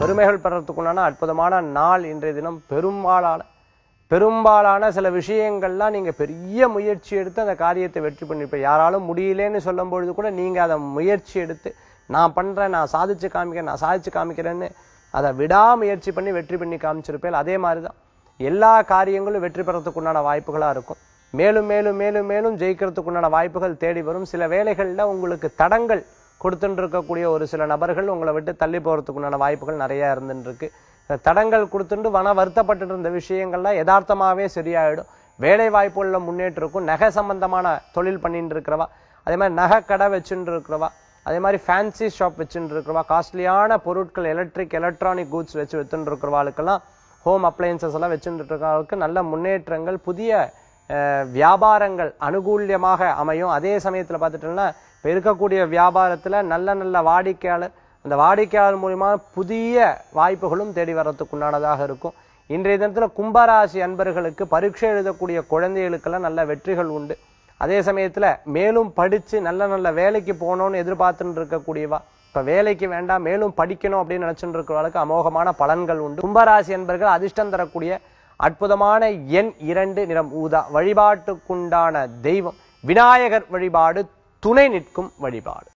பெருமைகள் பெறத்துக்குண்டான அற்புதமான நாள் இன்றைய தினம் பெரும்பாலான பெரும்பாலான சில விஷயங்கள்லாம் நீங்க பெரிய முயற்சி எடுத்து அந்த காரியத்தை வெற்றி பண்ணிருப்ப யாராலும் முடியலன்னு சொல்லும் பொழுது கூட நீங்க அதை முயற்சி எடுத்து நான் பண்றேன் நான் சாதிச்சு காமிக்கிறேன் நான் சாதிச்சு காமிக்கிறேன்னு அதை விடாமுயற்சி பண்ணி வெற்றி பண்ணி காமிச்சிருப்பேன் அதே மாதிரிதான் எல்லா காரியங்களும் வெற்றி பெறத்துக்குண்டான வாய்ப்புகளா இருக்கும் மேலும் மேலும் மேலும் மேலும் ஜெயிக்கிறதுக்குண்டான வாய்ப்புகள் தேடி வரும் சில வேலைகள்ல உங்களுக்கு தடங்கள் கொடுத்துட்டு இருக்கக்கூடிய ஒரு சில நபர்கள் உங்களை விட்டு தள்ளி போறதுக்குண்டான வாய்ப்புகள் நிறைய இருந்துட்டு இருக்கு இந்த தடங்கள் கொடுத்துட்டு வன வருத்தப்பட்டு இருந்த விஷயங்கள்லாம் யதார்த்தமாவே சரியாயிடும் வேலை வாய்ப்புகள்ல முன்னேற்றம் இருக்கும் நகை சம்பந்தமான தொழில் பண்ணிட்டு இருக்கிறவா அதே மாதிரி நகை கடை வச்சுட்டு இருக்கிறவா அதே மாதிரி ஃபேன்சி ஷாப் வச்சுட்டு இருக்கிறவா காஸ்ட்லியான பொருட்கள் எலக்ட்ரிக் எலக்ட்ரானிக் கூட்ஸ் வச்சு வித்துட்டு இருக்கிறவாளுக்கெல்லாம் ஹோம் அப்ளையன்சஸ் எல்லாம் வச்சுட்டு இருக்கிறவங்களுக்கு நல்ல முன்னேற்றங்கள் புதிய அஹ், வியாபாரங்கள் அனுகூல்யமாக அமையும் அதே சமயத்துல பார்த்துட்டோம்னா இப்ப இருக்கக்கூடிய வியாபாரத்துல நல்ல நல்ல வாடிக்கையாளர் அந்த வாடிக்கையாளர் மூலியமா புதிய வாய்ப்புகளும் தேடி வர்றதுக்குண்டானதாக இருக்கும் இன்றைய தினத்துல கும்பராசி அன்பர்களுக்கு பரீட்சை எழுதக்கூடிய குழந்தைகளுக்கெல்லாம் நல்ல வெற்றிகள் உண்டு அதே சமயத்துல மேலும் படிச்சு நல்ல நல்ல வேலைக்கு போகணும்னு எதிர்பார்த்துட்டு இருக்கக்கூடியவா இப்ப வேலைக்கு வேண்டாம் மேலும் படிக்கணும் அப்படின்னு நினைச்சுட்டு இருக்கிறவங்களுக்கு அமோகமான பலன்கள் உண்டு கும்பராசி என்பர்கள் அதிர்ஷ்டம் தரக்கூடிய அற்புதமான எண் இரண்டு நிறம் ஊதா வழிபாட்டுக்குண்டான தெய்வம் விநாயகர் வழிபாடு துணை நிற்கும் வழிபாடு